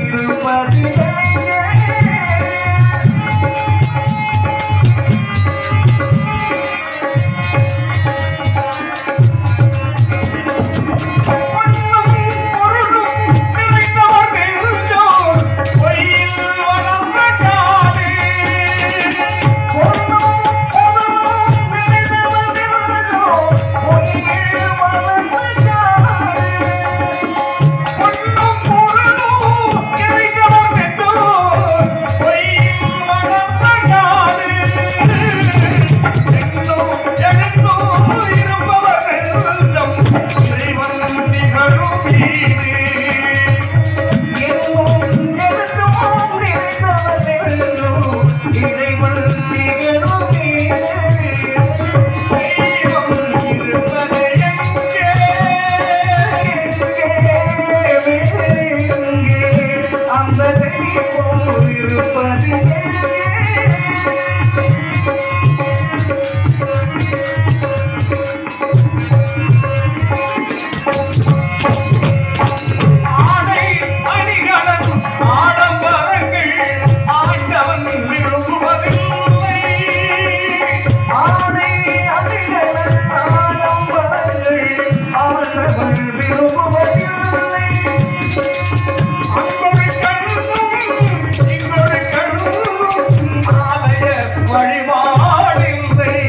இருப்பது எங்கே? பொன்னும் பொருளும் நிறைந்தவர் நெஞ்சோர் பொய்யில் வளர்ந்த காதே. பொன்னும் பொருளும் நிறைந்தவர் நெஞ்சோர் பொய்யில் வளர்ந்த காதே. பொன்னும் பொருளும் நிறைந்தவர் நெஞ்சோர் பொய்யில் வளர்ந்த காதே. எங்கும் எழுந்தும் இருப்பவர் நெஞ்சம் இறைவன் திகழும் வீடு. எங்கும் எழுந்தும் நிறைந்தவர் நெஞ்சம் இறைவன் திகழும் வீடு. தெய்வம் இருப்பது எங்கே? எங்கே? அந்த தெய்வம் இருப்பது எங்கே? ஆடை அணிகலன் ஆடம்பரங்கள் ஆண்டவன் விரும்புவதில்லை ஆடை அணிகலன் ஆடம்பரங்கள் ஆண்டவன் விரும்புவதில்லை அங்கொரு கண்ணும் இங்கொரு கண்ணும் ஆலய வழிபாடில்லை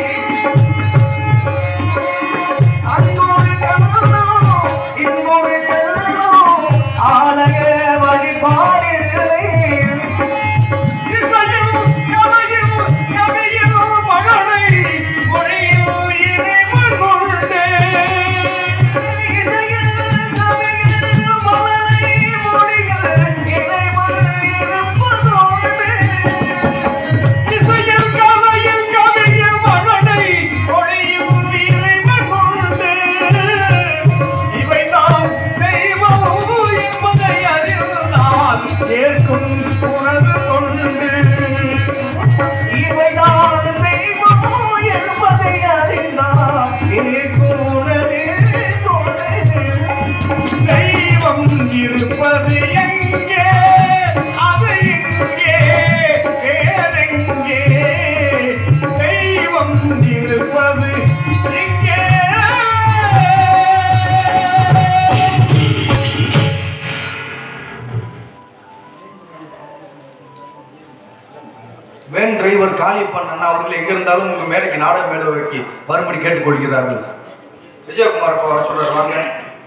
அங்கொரு கண்ணும் இங்கொரு கண்ணும் ஆலய வழிபாடில்லை இசையில் கதையில் கதையில் மகனை மொழியில் இறைவன் கொண்டே இசையில் கதையில் மகனை மொழியில் இறைவன் இருப்பதோடு இசையில் கதையில் கதையில் மகனை மொழியில் இறைவன் கொண்டே இவைதான் தெய்வம் என்பதை அறிந்தால் ஏற்கும் உனது தொண்டு இவைதான் தெய்வம் என்பதை அறிந்தால் ஏற்கும் உனது தொண்டு தெய்வம் இருப்பது எங்கே அது இங்கே வேறெங்கே தெய்வம் இருப்பது எங்கே வேன் டிரைவர் காளியப்பன் அண்ணா அவர்கள் எங்க இருந்தாலும் உங்க மேடைக்கு நாடக மேடவைக்கு வரும்படி கேட்டுக்கொள்கிறார்கள் விஜயகுமார் அப்பா வர சொல்றாரு வாங்க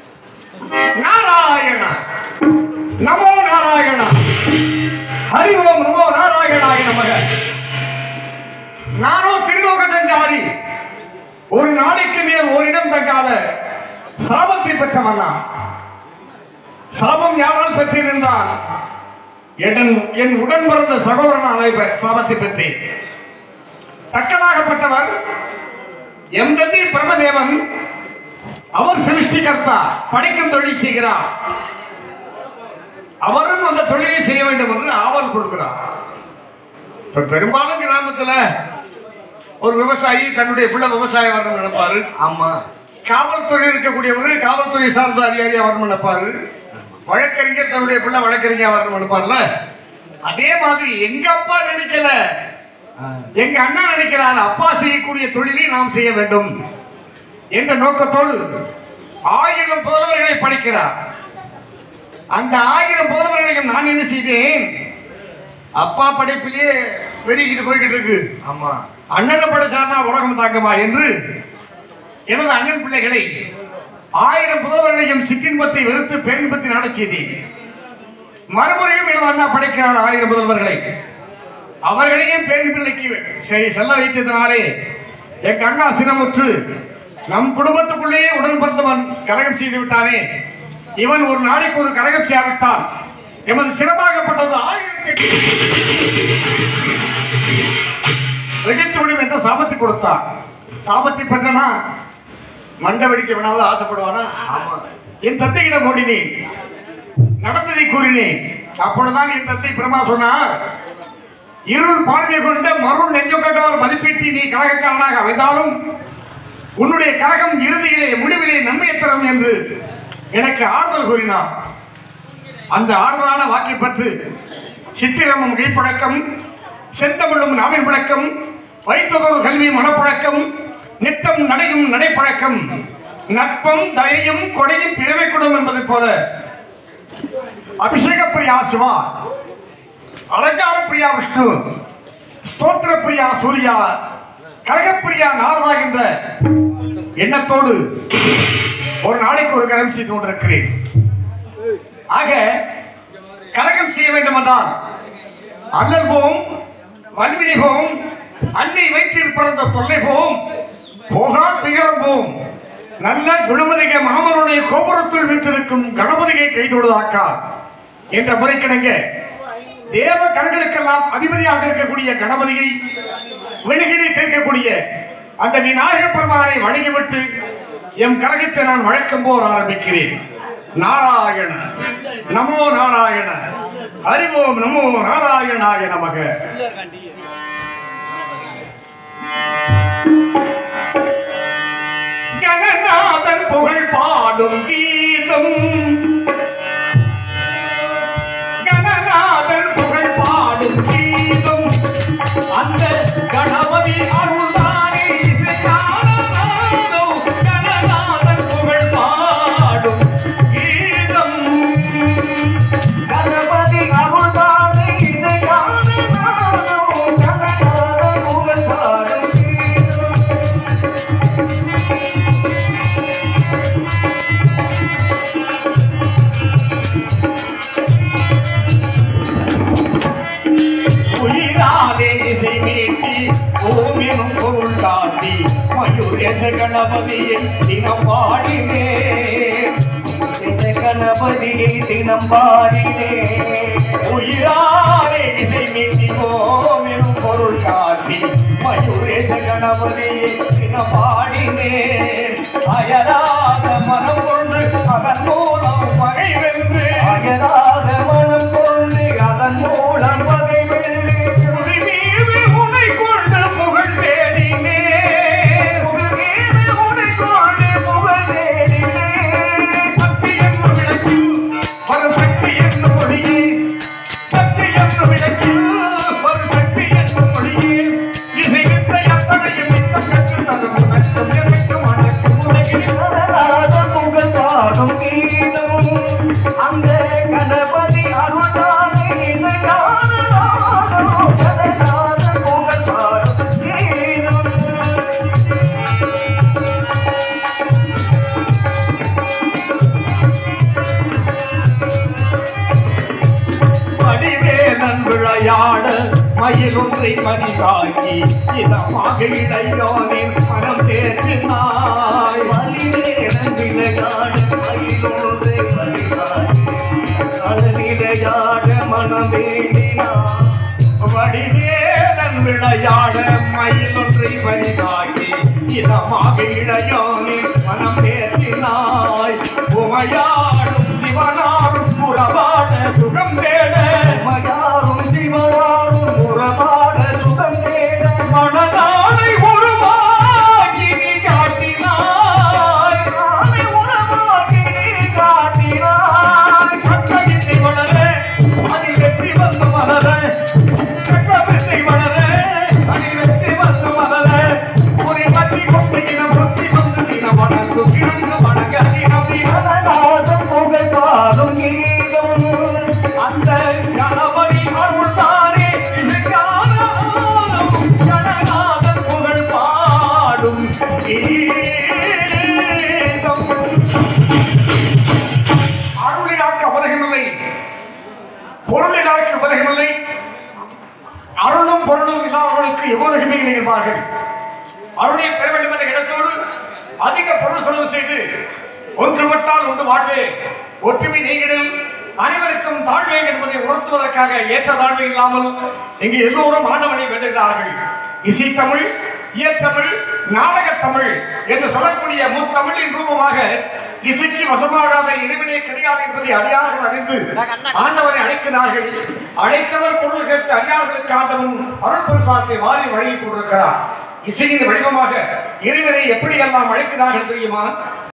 நாராயண நமோ நாராயண ஹரி ஓம் நமோ நாராயணாய நமக நானோ திருலோக சஞ்சாரி ஒரு நாளைக்கு மேல் ஓரிடம் தங்காத சாபத்தை பெற்றவனா சாபம் யாரால் பெற்றிருந்தால் என் என் உடன் பிறந்த சகோதரனாலே பெ- சாபத்தை பெற்றேன் தக்கனாகப்பட்டவர் எம் தந்தை பிரமதேவன் அவர் சிருஷ்டிகர்த்தா படிக்கும் தொழில் செய்கிறார் அவரும் அந்த தொழிலை செய்ய வேண்டும் என்று ஆவல் கொடுக்கிறார் இப்ப பெரும்பாலும் கிராமத்துல ஒரு விவசாயி தன்னுடைய பிள்ளை விவசாயம் வரணும் நினைப்பாரு ஆமா காவல்துறை இருக்கக்கூடியவரு காவல்துறை சார்ந்த அதிகாரியா வரணும் நினைப்பாரு வழக்கறிஞர் தன்னுடைய பிள்ளை வழக்கறிஞர் வரணும் நினைப்பார்ல அதே மாதிரி எங்க அப்பா நினைக்கல எங்க அண்ணா நினைக்கிறார் அப்பா செய்யக்கூடிய தொழிலை நாம் செய்ய வேண்டும் என்ற நோக்கத்தோடு ஆயிரம் புலவர்களை படிக்கிறார் அந்த ஆயிரம் புலவர்களையும் நான் என்ன செய்தேன் அப்பா படைப்பிலேயே பெருகிட்டு போய்கிட்டு இருக்கு ஆமா அண்ணனை படைச்சார்னா உலகம் தாங்குமா என்று எனது அண்ணன் பிள்ளைகளை ஆயிரம் புலவர்களையும் சிற்றின்பத்தை வெறுத்து பேரின்பத்தை நாடச் செய்தேன் மறுமுறையும் எனது அண்ணா படைக்கிறார் ஆயிரம் புதல்வர்களை அவர்களையும் பேரின்பிள்ளைக்கு செ- செல்ல வைத்ததினாலே எங்க அண்ணா சினமுற்று நம் குடும்பத்துக்குள்ளேயே உடன் பிறந்தவன் கலகம் செய்து விட்டானே இவன் ஒரு நாளைக்கு ஒரு கலகம் செய்யாவிட்டால் எமது சிரமாகப்பட்டது ஆயிரத்தி வெடித்து விடும் என்ற சாபத்தை கொடுத்தார் சாபத்தை பெற்றனா மண்டை வெடிக்க வேணாலும் ஆசைப்படுவானா ஆமா என் தந்தையிடம் ஓடினேன் நடந்ததை கூறினேன் அப்பொழுதுதான் என் தந்தை பிரமா சொன்னார் இருள் பார்வை கொண்ட மருள் நெஞ்சம் கண்டவர் மதிப்பீட்டி நீ கழகக்காரனாக அமைந்தாலும் உன்னுடைய கழகம் இறுதியிலே முடிவிலே நன்மை தரும் என்று எனக்கு ஆறுதல் கூறினார் அந்த ஆறுதலான வாக்கை பற்று சித்திரமும் கைப்பழக்கம் செந்தமிழும் நாவின் பழக்கம் வைத்ததொரு கல்வி மனப்பழக்கம் நித்தம் நடையும் நடைப்பழக்கம் நட்பம் தயையும் கொடையும் பிறவை குடும் என்பதை போல அபிஷேக பிரியா சிவா அலங்கார பிரியா விஷ்ணு ஸ்தோத்திர பிரியா சூர்யா கனகப்பிரியா நாரதா என்ற எண்ணத்தோடு ஒரு நாளைக்கு ஒரு கரம் செய்து கொண்டிருக்கிறேன் ஆக கரகம் செய்ய வேண்டும் என்றால் அல்லல் போவும் வன்வினை போவும் அன்னை வைத்திருப்பிறந்த தொல்லை போவும் போகா துயரம் போவும் நல்ல குணமதிக மாமருடைய கோபுரத்தில் வீற்றிருக்கும் கணபதியை கைதொடுதாக்கா என்ற முறைக்கிணங்க தேவ கண்களுக்கெல்லாம் அதிபதியாக இருக்கக்கூடிய கணபதியை விழுகினை தீர்க்கக்கூடிய அந்த விநாயக பெருமானை வணங்கிவிட்டு எம் கரகத்தை நான் வழக்கம் போர் ஆரம்பிக்கிறேன் நாராயண நமோ நாராயண அறிவோம் நமோ நாராயணாய நமக கணநாதன் புகழ் பாடும் கீதம் கணநாதன் புகழ் பாடும் கீதம் அந்த கணபதி அருள்தானே இது காணநாதோ கணநாதன் புகழ் பாடும் கீதம் கணபதி அருள்தானே இது காணநாதோ கணநாதன் புகழ் பாடும் கீதம். உயிராதே இசை மீட்டி ஓமினும் பொருள் காட்டி மயூரேச கணபதியை தினம் பாடினே இந்த கணபதியை தினம் பாடினே உயிராதே இசை மீட்டி ஓமினும் பொருள் காட்டி மயூரேச கணபதியை தினம் பாடினே அயராத மனம் கொண்டு அதன் மூலம் பகை வென்று அயராத மனம் கொண்டு அதன் மூலம் வகை வெள்ளி புவி மீது உனை கொண்டு புகழ் தேடினே மீது உனை கொண்டு புகழ் தேடினே சக்தி என்னும் விளக்கில் வரும் சக்தி என்னும் மொழியே சக்தி என்னும் விளக்கில் வரும் சக்தி என்னும் மொழியே இசை வித்தை அத்தனையும் நித்தம் கற்று தரும் நஷ்டம் எனக்கும் அடக்கும் உலகில் கணநாத புகழ் பாடும் கீதம் அந்த கணபதி அருள்தானே இது காணநாதோ கணநாத புகழ் பாடும் கீதம் வடிவேலன் விளையாட மயிலொன்றை மதிதாக்கி இதமாக இடையோனின் மனம் தேற்றினாய் வலிவேலன் விளையாட மயிலோடு வழிகாட்டி அழகிடையாட மனம் வேண்டினான் வடிவேலன் விளையாட மயிலொன்றை மதிதாக்கி இதமாக இடையோனின் மனம் தேற்றினாய் உமையாடும் சிவனாரும் புறவாட சுகம் தேட மயாரும் சிவனாரும் உறவாட சுகம் தேட மனதானை உருவாக்கி நீ காட்டினாய் ஆமை உறவாகி காட்டினாய் சட்டவித்தை வளர அதில் வெற்றி வந்து மலர சட்டவித்தை வளர அதில் வெற்றி வந்து மலர ஒரு மத்தி கொண்டு இனம் புத்தி வந்து தினம் வணங்கு கிழங்கு வணங்க தினம் தினம் கணநாதம் புகழ் பாடும் கீதம் அந்த கணபதி அருள்தானே இது காணாலும் கணநாதன் புகழ் பாடும் கீதம். அருளினாக்கு உலகமில்லை பொருளினாக்கு உலகமில்லை அருளும் பொருளும் இல்லாதவர்களுக்கு எவ்வளவுமே இல்லை என்பார்கள் அருளை பெற வேண்டும் என்ற இடத்தோடு அதிக பொருள் செலவு செய்து ஒன்றுபட்டால் ஒன்று வாழ்வே ஒற்றுமை நீங்கிடில் அனைவருக்கும் தாழ்வே என்பதை உணர்த்துவதற்காக ஏற்ற தாழ்வு இல்லாமல் இங்கு எல்லோரும் ஆண்டவனை வேண்டுகிறார்கள் இசை தமிழ் இயற்றமிழ் நாடகத் தமிழ் என்று சொல்லக்கூடிய முத்தமிழின் ரூபமாக இசைக்கு வசமாகாத இறைவனே கிடையாது என்பதை அடியார்கள் அறிந்து ஆண்டவரை அழைக்கிறார்கள் அழைத்தவர் பொருள் கேட்டு அடியார்களுக்கு ஆண்டவன் அருள் பிரசாதத்தை வாரி வழங்கிக் கொண்டிருக்கிறார் இசையின் வடிவமாக இறைவனை எப்படியெல்லாம் அழைக்கிறார்கள் தெரியுமா